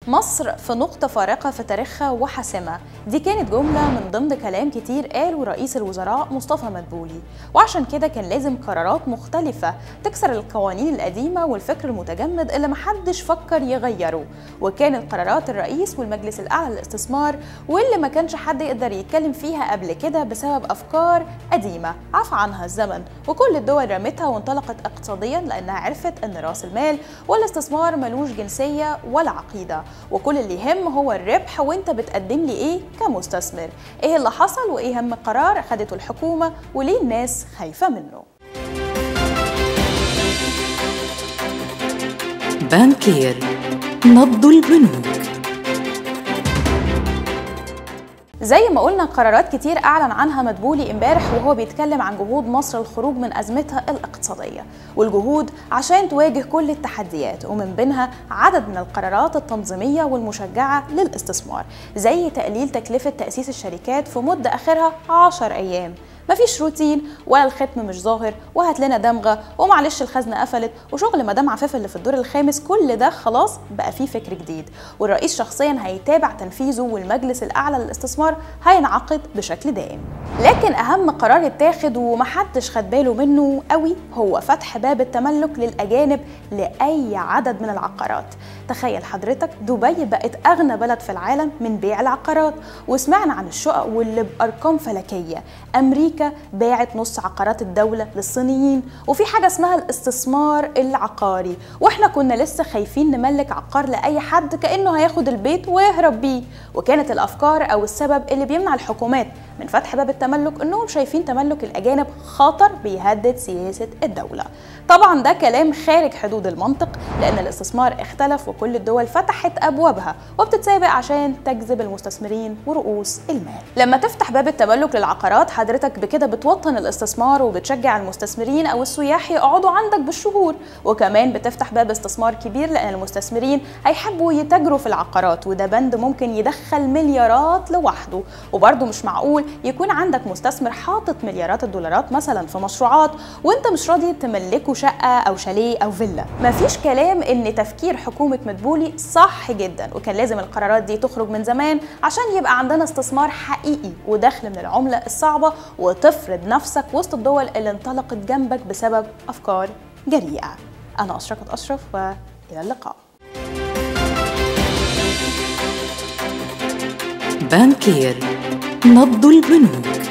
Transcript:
مصر في نقطة فارقة في تاريخها وحاسمة دي كانت جملة من ضمن كلام كتير قاله رئيس الوزراء مصطفى مدبولي وعشان كده كان لازم قرارات مختلفة تكسر القوانين القديمة والفكر المتجمد اللي محدش فكر يغيره وكانت قرارات الرئيس والمجلس الأعلى للاستثمار واللي ما كانش حد يقدر يتكلم فيها قبل كده بسبب أفكار قديمة عفى عنها الزمن وكل الدول رمتها وانطلقت اقتصاديا لأنها عرفت أن رأس المال والاستثمار ملوش جنسية ولا عقيدة وكل اللي يهم هو الربح وانت بتقدم لي ايه كمستثمر ايه اللي حصل وايه اهم قرار اخدته الحكومه وليه الناس خايفه منه بانكير نبض البنوك زي ما قلنا قرارات كتير اعلن عنها مدبولي امبارح وهو بيتكلم عن جهود مصر للخروج من ازمتها الاقتصاديه والجهود عشان تواجه كل التحديات ومن بينها عدد من القرارات التنظيميه والمشجعه للاستثمار زي تقليل تكلفه تاسيس الشركات في مده اخرها 10 ايام مفيش روتين ولا الختم مش ظاهر وهات لنا دمغه ومعلش الخزنه قفلت وشغل مدام عفاف اللي في الدور الخامس كل ده خلاص بقى فيه فكر جديد والرئيس شخصيا هيتابع تنفيذه والمجلس الاعلى للاستثمار هينعقد بشكل دائم لكن اهم قرار اتاخد ومحدش خد باله منه قوي هو فتح باب التملك للاجانب لاي عدد من العقارات تخيل حضرتك دبي بقت اغنى بلد في العالم من بيع العقارات وسمعنا عن الشقق واللي بارقام فلكيه امريكا باعت نص عقارات الدوله للصينيين وفي حاجه اسمها الاستثمار العقاري واحنا كنا لسه خايفين نملك عقار لاي حد كانه هياخد البيت ويهرب بيه وكانت الافكار او السبب اللي بيمنع الحكومات من فتح باب التملك انهم شايفين تملك الاجانب خطر بيهدد سياسه الدوله طبعا ده كلام خارج حدود المنطق لان الاستثمار اختلف وكل الدول فتحت ابوابها وبتتسابق عشان تجذب المستثمرين ورؤوس المال لما تفتح باب التملك للعقارات حضرتك بكده بتوطن الاستثمار وبتشجع المستثمرين او السياح يقعدوا عندك بالشهور وكمان بتفتح باب استثمار كبير لان المستثمرين هيحبوا يتاجروا في العقارات وده بند ممكن يدخل مليارات لوحده وبرده مش معقول يكون عندك مستثمر حاطط مليارات الدولارات مثلا في مشروعات وانت مش راضي تملكه شقه او شاليه او فيلا مفيش كلام ان تفكير حكومه مدبولي صح جدا وكان لازم القرارات دي تخرج من زمان عشان يبقى عندنا استثمار حقيقي ودخل من العمله الصعبه وتفرض نفسك وسط الدول اللي انطلقت جنبك بسبب افكار جريئه انا اشرقت اشرف والى اللقاء بانكير نبض البنوك